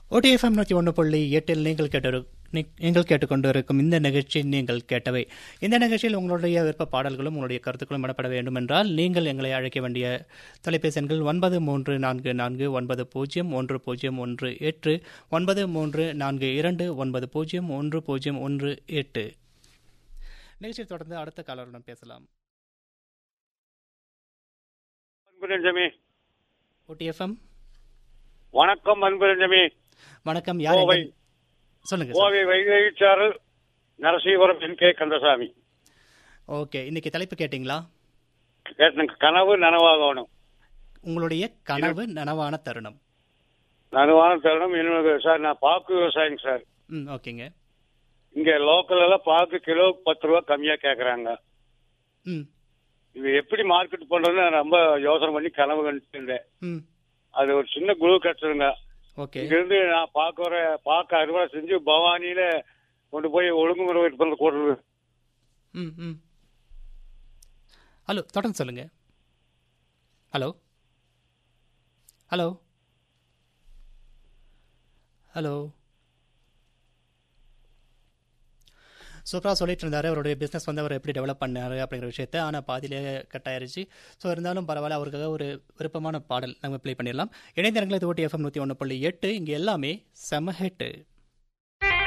ஓடிஎஃப்எம் நூற்றி ஒன்று புள்ளி எட்டில் நீங்கள் கேட்டு நீங்கள் கேட்டுக்கொண்டு இருக்கும் இந்த நிகழ்ச்சி நீங்கள் கேட்டவை இந்த நிகழ்ச்சியில் உங்களுடைய விருப்ப பாடல்களும் உங்களுடைய கருத்துக்களும் இடப்பட வேண்டும் என்றால் நீங்கள் எங்களை அழைக்க வேண்டிய தொலைபேசி எண்கள் ஒன்பது மூன்று நான்கு நான்கு ஒன்பது பூஜ்ஜியம் ஒன்று பூஜ்ஜியம் ஒன்று எட்டு ஒன்பது மூன்று நான்கு இரண்டு ஒன்பது பூஜ்ஜியம் ஒன்று பூஜ்ஜியம் ஒன்று எட்டு நிகழ்ச்சியை தொடர்ந்து அடுத்த காலருடன் பேசலாம் அன்பு நெஞ்சமே ஓடிஎஃப்எம் வணக்கம் அன்பு நெஞ்சமே வணக்கம் யார் கோவை. எங்க- சொல்லுங்க sir. Kovai Vaigaicharal Narasivaram N K Kandasamy okay இன்னைக்கு தலைப்பு கேட்டிங்களா எனக்கு கனவு நனவாகணும் உங்களுடைய கனவு நனவான தருணம் நனவான தருணம் என்னோட சார் நான் பாக்கு விவசாயிங்க சார் ம் ஓகேங்க இங்க லோக்கல் எல்லாம் பாக்கு கிலோ பத்து ரூபா கம்மியா கேக்குறாங்க ம் இது எப்படி மார்க்கெட் பண்றதுன்னு நான் ரொம்ப யோசனை பண்ணி கனவு கண்டுட்டு இருந்தேன் ம் அது ஒரு சின்ன குழு கிடைச்சதுங்க ஓகே இங்க இருந்து நான் பாக்க வர பாக்க அறுவடை செஞ்சு பவானியில கொண்டு போய் ஒழுங்குமுறை விற்பனை போடுறது ம் ம் ஹலோ தொடர்ந்து சொல்லுங்க ஹலோ ஹலோ ஹலோ சூப்பராக சொல்லிட்டு இருந்தாரு அவருடைய பிஸ்னஸ் வந்து அவர் எப்படி டெவலப் பண்ணாரு அப்படிங்கிற விஷயத்த ஆனால் பாதியிலே கட் ஆயிருச்சு ஸோ இருந்தாலும் பரவாயில்ல அவருக்காக ஒரு விருப்பமான பாடல் நம்ம ப்ளே பண்ணிடலாம் இணைந்த நேரங்களில் இது ஓட்டி எஃப்எம் நூற்றி ஒன்று புள்ளி எட்டு இங்கே எல்லாமே செம ஹிட்டு